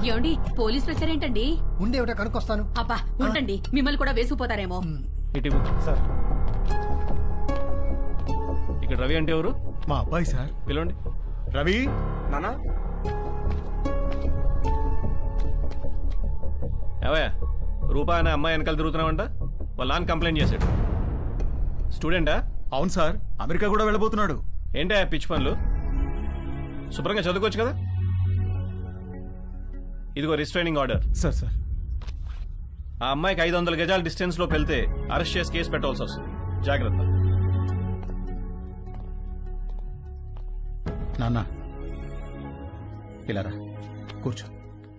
ఏమండి పోలీసులు వచ్చారేంటండి ఉండే ఒకటే కనుక్కొస్తాను అబ్బా ఉండండి మిమ్మల్ని కూడా వేసుకుపోతారేమో ఇటు సార్ ఇక్కడ రవి అంటే ఎవరు మా అబ్బాయి సార్ పిలవండి రవి నానా ఏవయ్యా రూపా అనే అమ్మాయి వెనకాల తిరుగుతున్నావంట వాళ్ళ నాన్న కంప్లైంట్ చేశాడు స్టూడెంటా అవును సార్ అమెరికా కూడా వెళ్ళబోతున్నాడు ఏంటా పిచ్చి పనులు శుభ్రంగా చదువుకోవచ్చు కదా ఇదిగో రిస్ట్రైనింగ్ ఆర్డర్ సార్ సార్ ఆ అమ్మాయికి ఐదు వందల గజాల డిస్టెన్స్ లోకి వెళ్తే అరెస్ట్ చేసి కేసు పెట్టాల్సి వస్తుంది జాగ్రత్త నాన్న ఇలా రా కూర్చో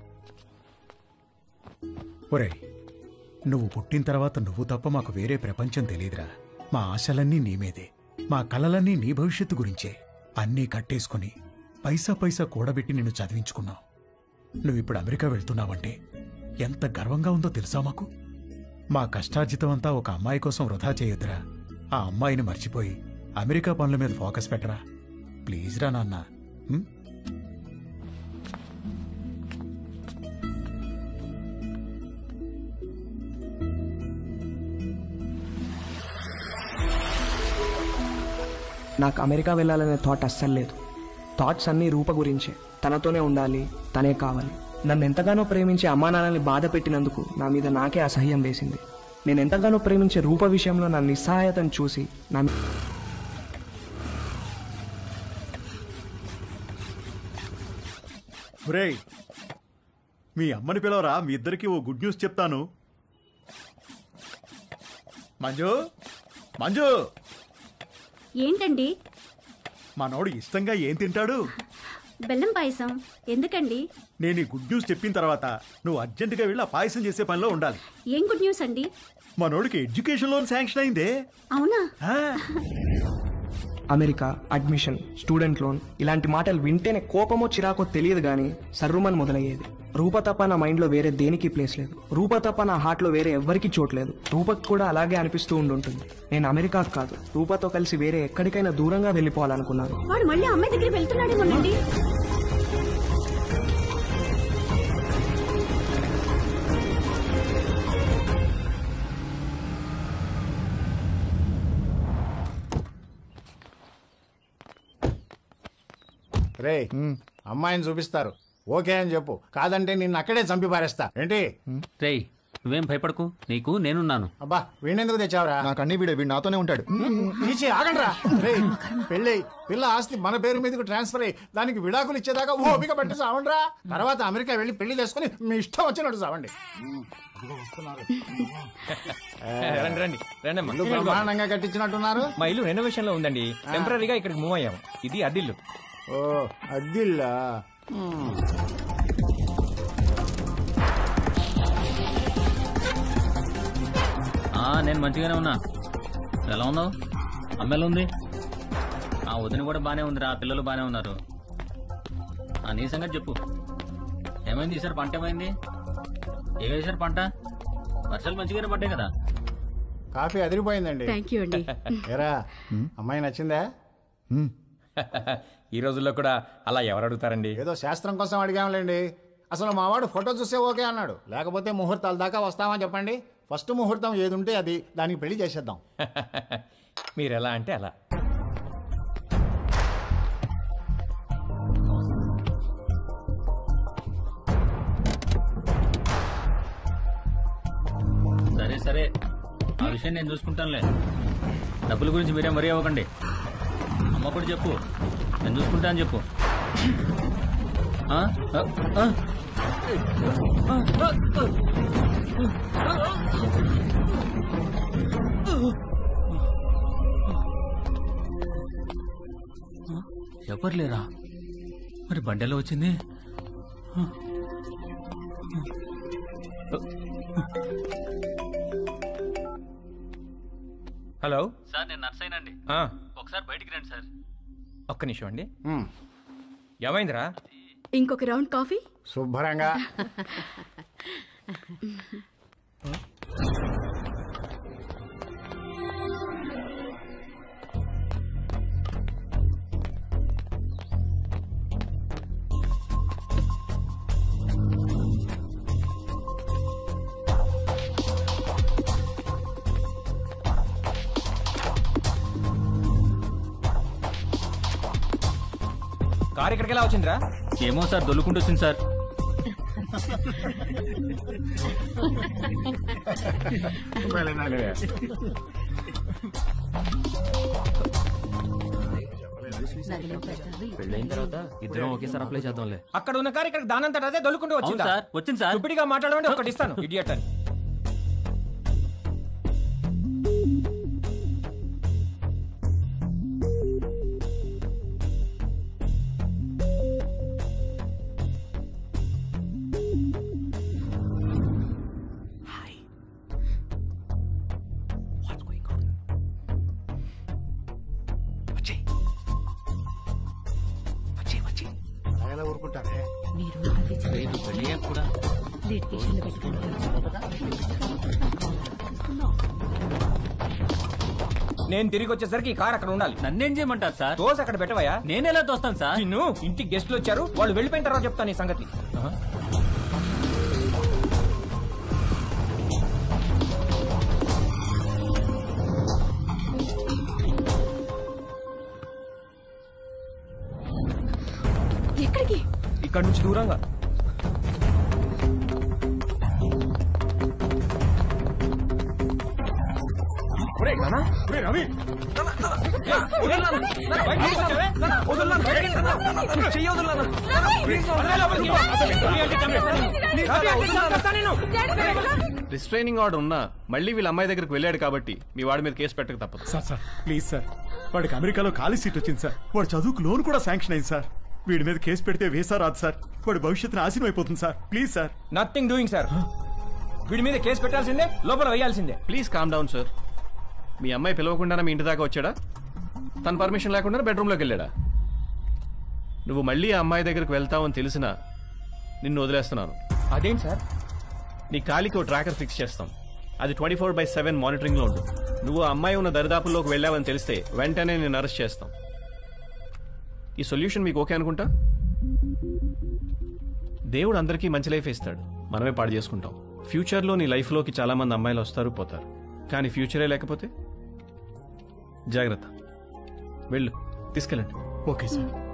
ఒరేయ్ నువ్వు పుట్టిన తర్వాత నువ్వు తప్ప మాకు వేరే ప్రపంచం తెలియదురా మా ఆశలన్నీ నీ మీదే మా కలలన్నీ నీ భవిష్యత్తు గురించే అన్నీ కట్టేసుకుని పైసా పైసా కూడబెట్టి నిన్ను చదివించుకున్నావు నువ్విప్పుడు అమెరికా వెళ్తున్నావంటే ఎంత గర్వంగా ఉందో తెలుసా మాకు మా కష్టార్జితం అంతా ఒక అమ్మాయి కోసం వృధా చేయొద్దురా ఆ అమ్మాయిని మర్చిపోయి అమెరికా పనుల మీద ఫోకస్ పెట్టరా ప్లీజ్ రా నాన్న ఉం? నాకు అమెరికా వెళ్ళాలనే థాట్ అస్సలు లేదు థాట్స్ అన్నీ రూప గురించే తనతోనే ఉండాలి తనే కావాలి నన్ను ఎంతగానో ప్రేమించే అమ్మా నాన్నని బాధ పెట్టినందుకు నా మీద నాకే అసహ్యం వేసింది నేను ఎంతగానో ప్రేమించే రూప విషయంలో నా నిస్సహాయతను చూసి నా మీ- ఒరేయ్ మీ అమ్మని పిలవరా మీ ఇద్దరికి ఓ గుడ్ న్యూస్ చెప్తాను మంజు మంజు ఏంటండి మనోడు ఇష్టంగా ఏం తింటాడు బెల్లం పాయసం ఎందుకండి నేను ఈ గుడ్ న్యూస్ చెప్పిన తర్వాత నువ్వు అర్జెంటుగా వెళ్ళి ఆ పాయసం చేసే పనిలో ఉండాలి ఏం గుడ్ న్యూస్ అండి మనోడికి ఎడ్యుకేషన్ లోన్ శాంక్షన్ అయిందే అవునా ఆ, అమెరికా అడ్మిషన్ స్టూడెంట్ లోన్ ఇలాంటి మాటలు వింటేనే కోపమో చిరాకో తెలియదు కానీ సర్రుమని మొదలయ్యేది రూప తప్ప నా మైండ్లో వేరే దేనికి ప్లేస్ లేదు రూప తప్ప నా హార్ట్లో వేరే ఎవ్వరికి చోట్లేదు రూపకి కూడా అలాగే అనిపిస్తూ ఉండుంటుంది నేను అమెరికా కాదు రూపతో కలిసి వేరే ఎక్కడికైనా దూరంగా వెళ్ళిపోవాలనుకున్నాను వాడు మళ్ళీ అమ్మాయి దగ్గరికి వెళ్తున్నాడేమోనండి రే అమ్మాయిని చూపిస్తారు ఓకే అని చెప్పు కాదంటే నిన్ను అక్కడే చంపి పారేస్తా ఏంటి రేయ్ నువ్వేం భయపడకు నీకు నేనున్నాను అబ్బా వీణెందుకు తెచ్చావురా నాకు అన్ని వీడే వీడు నాతోనే ఉంటాడు తీసి ఆగండ్రా రే పెళ్ళి పిల్ల ఆస్తి మన పేరు మీదకి ట్రాన్స్ఫర్ అయ్యి దానికి విడాకులు ఇచ్చేదాకా ఓపిక పట్టి సావండ్రా తర్వాత అమెరికా వెళ్ళి పెళ్లి చేసుకుని మీ ఇష్టం వచ్చినట్టు సావండి రండి రండి రండి అమ్మా. ఇల్లు బ్రహ్మాండంగా కట్టించినట్టున్నారు మా ఇల్లు రెనోవేషన్ లో ఉందండి టెంపరీగా ఇక్కడికి మూవ్ అయ్యాం ఇది అద్దిల్లు ఓ అద్దిల్లా ఆ నేను మంచిగానే ఉన్నా ఎలా ఉన్నావు అమ్మ ఎలా ఉంది ఆ వదిన కూడా బానే ఉందిరా పిల్లలు బానే ఉన్నారు ఆ నీ సంగతి చెప్పు ఏమైంది ఈసారి పంట ఏమైంది ఏ వేసారు పంట వర్షాలు మంచిగానే పడ్డాయి కదా కాఫీ అదిరిపోయిందండి థ్యాంక్ యూ అండి ఏరా అమ్మాయి నచ్చిందా ఈ రోజుల్లో కూడా అలా ఎవరు అడుగుతారండి ఏదో శాస్త్రం కోసం అడిగాంలేండి అసలు మావాడు ఫోటో చూస్తే ఓకే అన్నాడు లేకపోతే ముహూర్తాల దాకా వస్తామని చెప్పండి ఫస్ట్ ముహూర్తం ఏది ఉంటే అది దానికి పెళ్లి చేసేద్దాం మీరు ఎలా అంటే అలా సరే సరే ఆ విషయం నేను చూసుకుంటానులే డబ్బుల గురించి మీరేం మరీ అవ్వకండి అమ్మ కూడా చెప్పు నేను చూసుకుంటా అని చెప్పు ఆ? ఆ? ఆ? ఎవరు లేరా మరి బండెలో వచ్చింది హలో సార్ నేను నర్సైనండి ఆ, ఒకసారి బయటికి రండి సార్ ఒక్క నిమిషం అండి మ్, ఏమైందిరా ఇంకొక రౌండ్ కాఫీ శుభ్రంగా కార్ ఇక్కడికి ఎలా వచ్చిందిరా ఏమో సార్ దొల్లుకుంటూ వచ్చింది సార్ పెళ్ళైన తర్వాత ఇద్దరం ఒకేసారి అప్లై చేద్దాంలే అక్కడ ఉన్న కార్ ఇక్కడికి దానంతట అదే దొల్లుకుంటూ అవును వచ్చిందా సార్ వచ్చింది సార్ చుప్పిడిగా మాట్లాడమంటే ఒకటి ఇస్తాను ఇడియట్ అని అలా ఎలా ఊరుకుంటారే పెళ్ళయ్యాక కూడా నేను తిరిగి వచ్చేసరికి ఈ కార్ అక్కడ ఉండాలి నన్నేం చేయమంటారు సార్ దోశ అక్కడ పెట్టవయ్యా నేనెలా తోస్తాను సార్ నిన్ను ఇంటికి గెస్ట్లు వచ్చారు వాళ్ళు వెళ్ళిపోయిన తర్వాత చెప్తాను ఈ సంగతి ఎక్కడికి ఇక్కడ నుంచి దూరంగా ఒరేయ్, నాన్నా, ఒరేయ్, రవి. నాన్నా, నాన్నా, ఏయ్, వదలు నాన్నా. నాన్నా, బయటికి వచ్చావే? నాన్నా, వదలు నాన్నా, బయటికి నాన్నా. నాన్నా, చెయ్యి వదలు నాన్నా. నాన్నా, ప్లీజ్ నాన్నా. వదలు లోపలికి. రవి అంటే చంపేస్తాను. రవి అంటే చంపేస్తాను నేను. రిస్ట్రైనింగ్ ఆర్డర్ ఉన్నా మళ్ళీ వీళ్ళ అమ్మాయి దగ్గరికి వెళ్ళాడు కాబట్టి మీ వాడి మీద కేసు పెట్టక తప్పదు సార్ సార్ ప్లీజ్ సార్ వాడికి అమెరికాలో ఖాళీ సీట్ వచ్చింది సార్ వాడు చదువుకు లోన్ కూడా శాంక్షన్ అయింది సార్ వీడి మీద కేసు పెడితే వేసా రాదు సార్ వాడి భవిష్యత్తు నాశనం అయిపోతుంది sir please sir nothing doing sir వీడి మీద కేసు పెట్టాల్సిందే లోపల వేయాల్సిందే ప్లీజ్ కామ్ డౌన్ సార్ మీ అమ్మాయి పిలవకుండానే మీ ఇంటి దాకా వచ్చాడా తన పర్మిషన్ లేకుండా బెడ్రూమ్లోకి వెళ్ళాడా నువ్వు మళ్ళీ ఆ అమ్మాయి దగ్గరికి వెళ్తావని తెలిసినా నిన్ను వదిలేస్తున్నాను అదేంటి సార్ నీ కాలికి ఓ ట్రాకర్ ఫిక్స్ చేస్తాం అది ట్వంటీ ఫోర్ బై సెవెన్ మానిటరింగ్లో ఉంటుంది నువ్వు ఆ అమ్మాయి ఉన్న దరిదాపుల్లోకి వెళ్ళావని తెలిస్తే వెంటనే నేను అరెస్ట్ చేస్తాం ఈ సొల్యూషన్ మీకు ఓకే అనుకుంటా దేవుడు అందరికీ మంచి లైఫ్ ఇస్తాడు మనమే పాడు చేసుకుంటాం ఫ్యూచర్లో నీ లైఫ్లోకి చాలా మంది అమ్మాయిలు వస్తారు పోతారు కానీ ఫ్యూచరే లేకపోతే జాగ్రత్త వెళ్ళు తీసుకెళ్ళండి ఓకే సార్